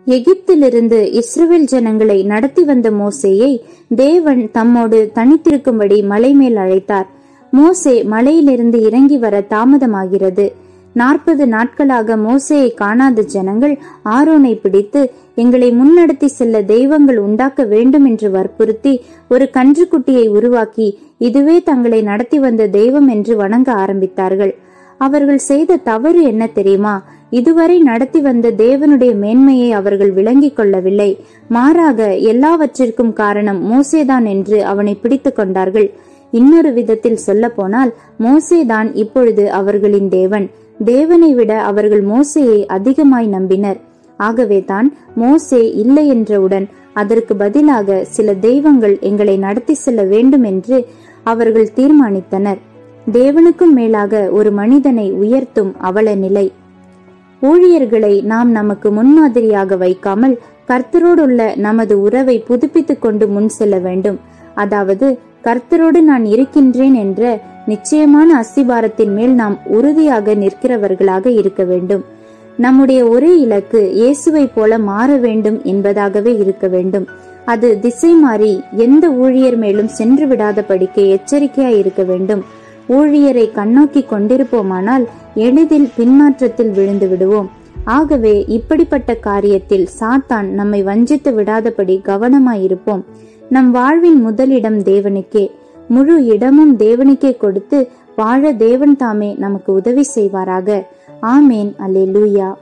எகிப்திலிருந்து இஸ்ரவேல் ஜனங்களை நடத்தி வந்த மோசேயை தேவன் தம்மோடு தனித்திருக்கும்படி மலை மேல் அழைத்தார் மோசே மலையிலிருந்து இறங்கி வர தாமதமாகிறது நாற்பது நாட்களாக மோசேயை காணாத ஜனங்கள் ஆரோனை பிடித்து எங்களை முன்னடத்தி செல்ல தெய்வங்கள் உண்டாக்க வேண்டும் என்று வற்புறுத்தி ஒரு கன்றுக்குட்டியை உருவாக்கி இதுவே தங்களை நடத்தி வந்த தெய்வம் என்று வணங்க ஆரம்பித்தார்கள் அவர்கள் செய்த தவறு என்ன தெரியுமா இதுவரை நடத்தி வந்த தேவனுடைய மேன்மையை அவர்கள் விளங்கிக் கொள்ளவில்லை மாறாக எல்லாவற்றிற்கும் காரணம் மோசேதான் என்று அவனை பிடித்துக் கொண்டார்கள் இன்னொரு விதத்தில் சொல்ல போனால் மோசேதான் இப்பொழுது அவர்களின் தேவன் தேவனை விட அவர்கள் மோசேயை அதிகமாய் நம்பினர் ஆகவே தான் மோசே இல்லை என்றவுடன் அதற்கு பதிலாக சில தெய்வங்கள் எங்களை நடத்தி செல்ல வேண்டும் என்று அவர்கள் தீர்மானித்தனர் தேவனுக்கும் மேலாக ஒரு மனிதனை உயர்த்தும் அவல நிலை ஊழியர்களை நாம் நமக்கு முன்மாதிரியாக வைக்காமல் கர்த்தரோடுள்ள நமது உறவை புதுப்பித்துக் கொண்டு முன் செல்ல வேண்டும் அதாவது கர்த்தரோடு நான் இருக்கின்றேன் என்ற நிச்சயமான அஸ்திபாரத்தின் மேல் நாம் உறுதியாக நிற்கிறவர்களாக இருக்க வேண்டும் நம்முடைய ஒரே இலக்கு இயேசுவை போல மாற வேண்டும் என்பதாகவே இருக்க வேண்டும் அது திசை மாறி எந்த ஊழியர் மேலும் சென்று விடாதபடிக்கு எச்சரிக்கையாய் இருக்க வேண்டும் ஊழியரை கண்ணோக்கி கொண்டிருப்போமானால் எளிதில் பின்மாற்றத்தில் விழுந்து விடுவோம் ஆகவே இப்படிப்பட்ட காரியத்தில் சாத்தான் நம்மை வஞ்சித்து விடாதபடி கவனமாயிருப்போம் நம் வாழ்வின் முதலிடம் தேவனுக்கே முழு இடமும் தேவனுக்கே கொடுத்து வாழ தேவன் தாமே நமக்கு உதவி செய்வாராக ஆமேன் அல்லேலூயா